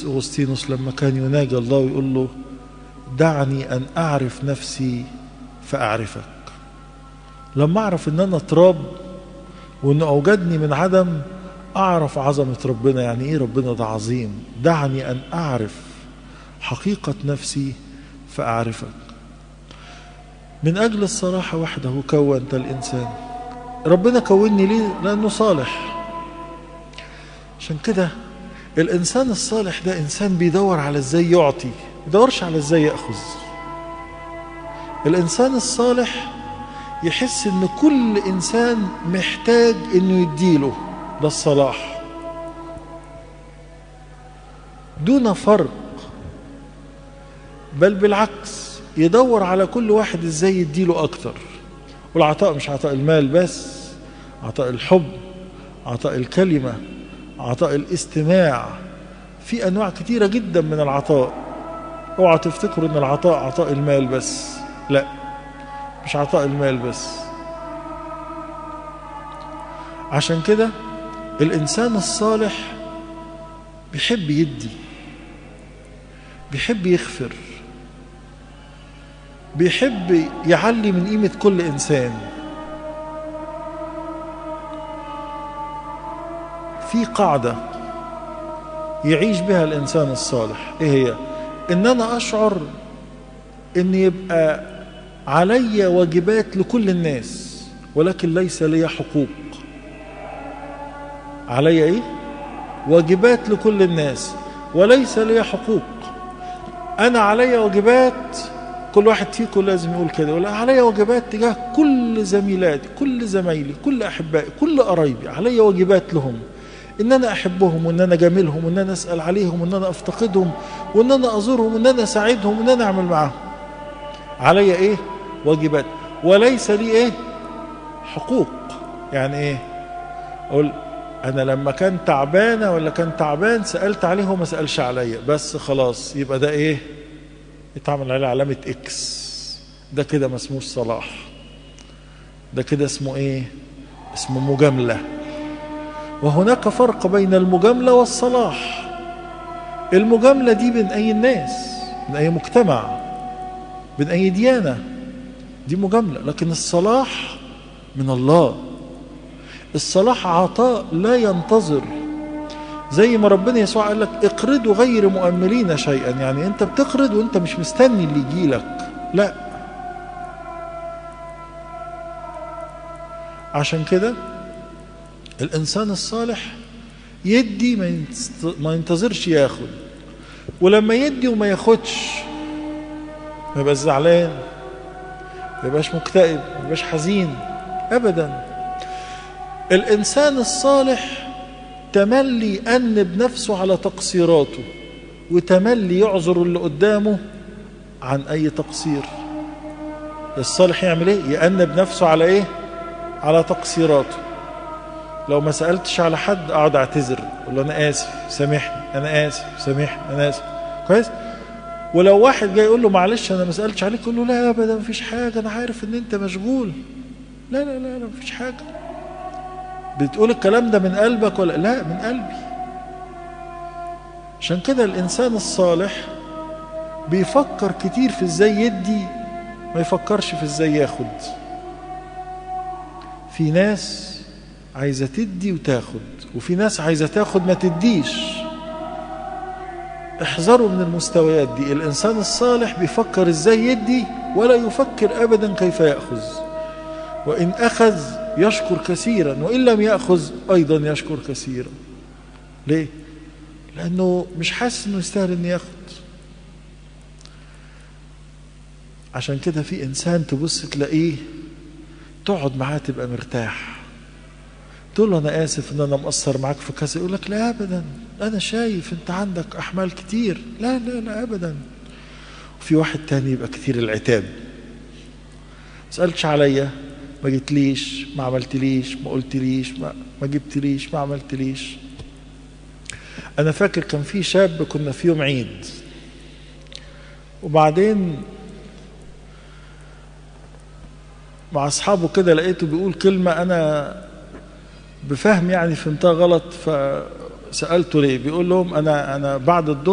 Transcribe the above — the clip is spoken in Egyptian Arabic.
القديس أغسطينوس لما كان يناجي الله ويقول له دعني أن أعرف نفسي فأعرفك لما أعرف أن أنا تراب وأن أوجدني من عدم أعرف عظمة ربنا يعني إيه ربنا ده عظيم دعني أن أعرف حقيقة نفسي فأعرفك من أجل الصراحة وحده كونت الإنسان ربنا كونني ليه لأنه صالح عشان كده الإنسان الصالح ده إنسان بيدور على إزاي يعطي يدورش على إزاي يأخذ الإنسان الصالح يحس إن كل إنسان محتاج إنه يديله ده الصلاح دون فرق بل بالعكس يدور على كل واحد ازاي يديله اكتر والعطاء مش عطاء المال بس عطاء الحب عطاء الكلمة عطاء الاستماع في انواع كتيرة جدا من العطاء اوعى تفتكروا ان العطاء عطاء المال بس لا مش عطاء المال بس عشان كده الانسان الصالح بيحب يدي بيحب يغفر بيحب يعلي من قيمة كل إنسان في قاعدة يعيش بها الإنسان الصالح إيه هي؟ إن أنا أشعر إن يبقى علي واجبات لكل الناس ولكن ليس لي حقوق علي إيه؟ واجبات لكل الناس وليس لي حقوق أنا علي واجبات كل واحد فيكم لازم يقول كده يقول علي واجبات تجاه كل زميلاتي كل زمايلي كل احبائي كل قرايبي علي واجبات لهم ان انا احبهم وان انا جاملهم وان انا اسال عليهم وان انا افتقدهم وان انا ازورهم وان انا اساعدهم وان انا اعمل معاهم علي ايه واجبات وليس لي ايه حقوق يعني ايه اقول انا لما كان تعبانه ولا كان تعبان سالت عليه وما سالش عليا بس خلاص يبقى ده ايه يتعمل عليه علامة اكس ده كده ما اسموش صلاح ده كده اسمه ايه اسمه مجاملة وهناك فرق بين المجاملة والصلاح المجاملة دي بين اي الناس بين اي مجتمع بين اي ديانة دي مجاملة لكن الصلاح من الله الصلاح عطاء لا ينتظر زي ما ربنا يسوع قال لك اقرضوا غير مؤملين شيئا يعني انت بتقرض وانت مش مستني اللي يجي لك لا عشان كده الانسان الصالح يدي ما, ما ينتظرش ياخد ولما يدي وما ياخدش ما يبقاش زعلان ما يبقاش مكتئب ما يبقاش حزين ابدا الانسان الصالح تملي أنب نفسه على تقصيراته وتملي يعذر اللي قدامه عن أي تقصير الصالح يعمل إيه؟ يأنب نفسه على إيه؟ على تقصيراته لو ما سألتش على حد أقعد أعتذر أقول له أنا آسف سامحني أنا آسف سامحني أنا آسف كويس؟ ولو واحد جاي يقول له معلش أنا ما سألتش عليك يقول له لا أبدا مفيش حاجة أنا عارف إن أنت مشغول لا لا لا لا مفيش حاجة بتقول الكلام ده من قلبك ولا لا من قلبي عشان كده الانسان الصالح بيفكر كتير في ازاي يدي ما يفكرش في ازاي ياخد في ناس عايزه تدي وتاخد وفي ناس عايزه تاخد ما تديش احذروا من المستويات دي الانسان الصالح بيفكر ازاي يدي ولا يفكر ابدا كيف ياخذ وان اخذ يشكر كثيرا وإن لم يأخذ أيضا يشكر كثيرا ليه؟ لأنه مش حاسس أنه يستاهل أن ياخد عشان كده في إنسان تبص تلاقيه تقعد معاه تبقى مرتاح تقول له أنا آسف أن أنا مقصر معاك في كذا يقول لك لا أبدا أنا شايف أنت عندك أحمال كتير لا لا لا أبدا وفي واحد تاني يبقى كتير العتاب سألتش عليا ما جيتليش ما عملتليش ما قلتليش ما, ما جبتليش ما عملتليش انا فاكر كان في شاب كنا في يوم عيد وبعدين مع اصحابه كده لقيته بيقول كلمه انا بفهم يعني فهمتها غلط فسالته ليه بيقول لهم انا انا بعد الظهر